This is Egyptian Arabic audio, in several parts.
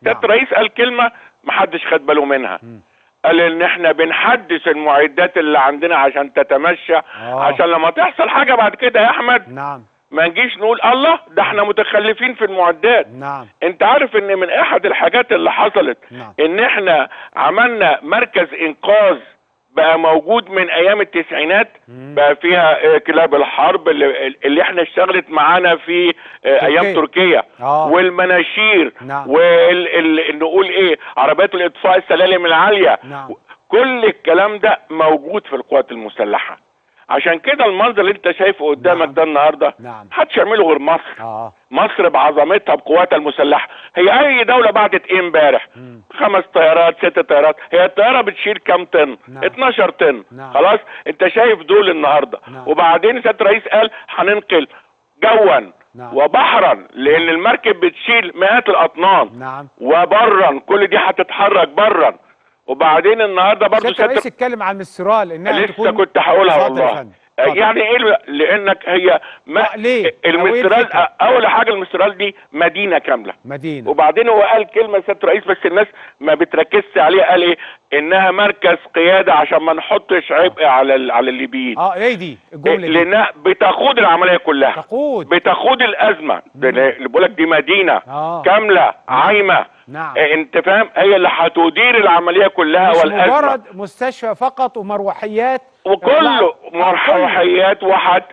سياده الرئيس قال كلمه محدش خد باله منها قال ان احنا بنحدث المعدات اللي عندنا عشان تتمشى آه. عشان لما تحصل حاجه بعد كده يا احمد نعم ما نجيش نقول الله ده احنا متخلفين في المعدات نعم انت عارف ان من احد الحاجات اللي حصلت نعم. ان احنا عملنا مركز انقاذ بقى موجود من ايام التسعينات بقى فيها آه، كلاب الحرب اللي, اللي احنا اشتغلت معانا في آه، ايام تركيا آه. والمناشير نعم. وال ال- نقول ايه عربيات الاطفاء السلالم العاليه نعم. كل الكلام ده موجود في القوات المسلحه عشان كده المنظر اللي انت شايفه قدامك نعم. ده النهارده نعم. محدش يعمله غير مصر اه مصر بعظمتها بقواتها المسلحه هي اي دوله بعتت ايه امبارح خمس طيارات ست طيارات هي الطياره بتشيل كام طن نعم. 12 طن نعم. خلاص انت شايف دول النهارده نعم. وبعدين سياده الرئيس قال هننقل جوا نعم. وبحرا لان المركب بتشيل مئات الاطنان نعم وبرا كل دي هتتحرك برا وبعدين النهارده برضه سياده الرئيس اتكلم عن المسترال انها لسه تكون كنت هقولها اتفضل يا والله فندم. اتفضل. يعني ايه ال- لانك هي ما آه، ليه؟ أو إيه المسترال الفكرة؟ اول حاجه المسترال دي مدينه كامله مدينه وبعدين هو قال كلمه سياده الرئيس بس الناس ما بتركزش عليها قال ايه انها مركز قياده عشان ما نحطش عبء على ال- على الليبيين اه ايه دي الجمله دي لانها بتقود العمليه كلها تقود بتقود الازمه ده اللي بقول لك دي مدينه آه. كامله عايمه نعم. إيه، انت فاهم هي اللي هتدير العمليه كلها مش والازمه مجرد مستشفى فقط ومروحيات وكله مرحيات وحت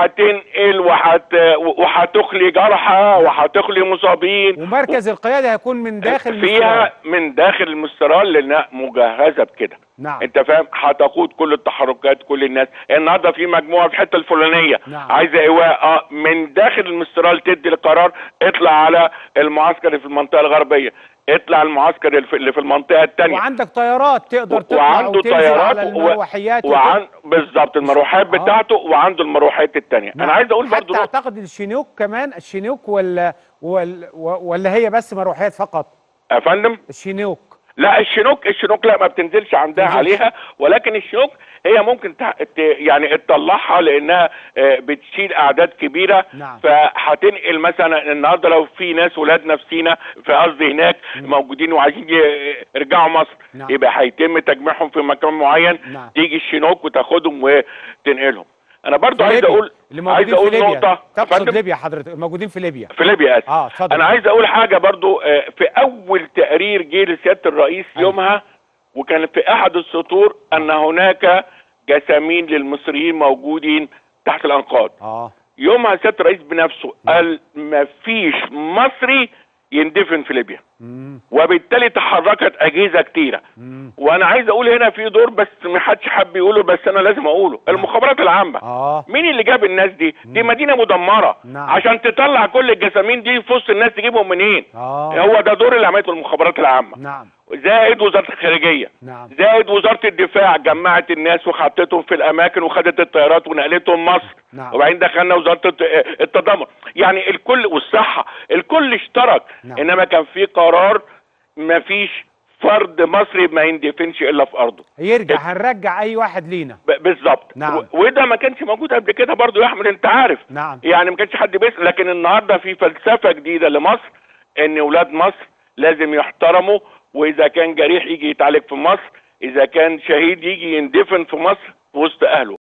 وهتنقل وحت وهتخلي جرحى وهتخلي مصابين ومركز القياده هيكون من داخل فيها المستشفى. من داخل المسترال لانها مجهزه بكده نعم. انت فاهم هتقود كل التحركات كل الناس النهارده في مجموعه في الحته الفلانيه نعم. عايزه ايواء اه من داخل المسترال تدي القرار اطلع على المعسكر اللي في المنطقه الغربيه اطلع المعسكر اللي في- اللي في المنطقه الثانيه وعندك طيارات تقدر تطلع وعنده وتنزل طيارات على و- المروحيات وعن بالظبط المروحات آه. بتاعته وعنده المروحات الثانيه نعم. انا عايز اقول حتى برضو نقطة. اعتقد الشينوك كمان الشينوك ولا ولا, ولا هي بس مروحيات فقط يا فندم الشينوك لا الشنوك الشنوك لا ما بتنزلش عندها تنزلش. عليها ولكن الشنوك هي ممكن تع- ت- يعني تطلعها لانها آه، بتشيل اعداد كبيره نعم. فهتنقل مثلا النهارده لو في ناس ولادنا في سينا في قصدي هناك موجودين وعايزين ي- يرجعوا مصر نعم. يبقى هيتم تجميعهم في مكان معين نعم. تيجي الشنوك وتاخدهم وتنقلهم انا برضو عايز ليبيا. اقول اللي عايز موجودين في اقول ليبيا نقطه يا تقصد فندم. ليبيا حضرتك موجودين في ليبيا في ليبيا اسف اه اتفضل انا عايز اقول حاجه برضو آه، في اول تقرير جه لسياده الرئيس أيوة. يومها وكان في احد السطور ان هناك جسامين للمصريين موجودين تحت الانقاض اه يومها سياده الرئيس بنفسه قال ما فيش مصري يندفن في ليبيا مم. وبالتالي تحركت اجهزه كتيره مم. وانا عايز اقول هنا في دور بس ما حدش حب يقوله بس انا لازم اقوله المخابرات العامه اه مين اللي جاب الناس دي؟ دي مدينه مدمره نعم. عشان تطلع كل الجسامين دي في وسط الناس تجيبهم منين؟ اه هو ده دور اللي عملته المخابرات العامه نعم زائد وزاره الخارجيه نعم زائد وزاره الدفاع جمعت الناس وحطتهم في الاماكن وخدت الطيارات ونقلتهم مصر نعم. وبعدين دخلنا وزاره الت- التضامن يعني الكل والصحه الكل اشترك نعم. انما كان في قرار ما فيش فرد مصري ما يندفنش الا في ارضه يرجع هنرجع اي واحد لينا ب- بالظبط نعم. و- وده ما كانش موجود قبل كده برضو يا احمد انت عارف نعم يعني ما كانش حد بيسأل لكن النهارده في فلسفه جديده لمصر ان ولاد مصر لازم يحترموا واذا كان جريح يجي يتعالج في مصر اذا كان شهيد يجي يندفن في مصر في وسط اهله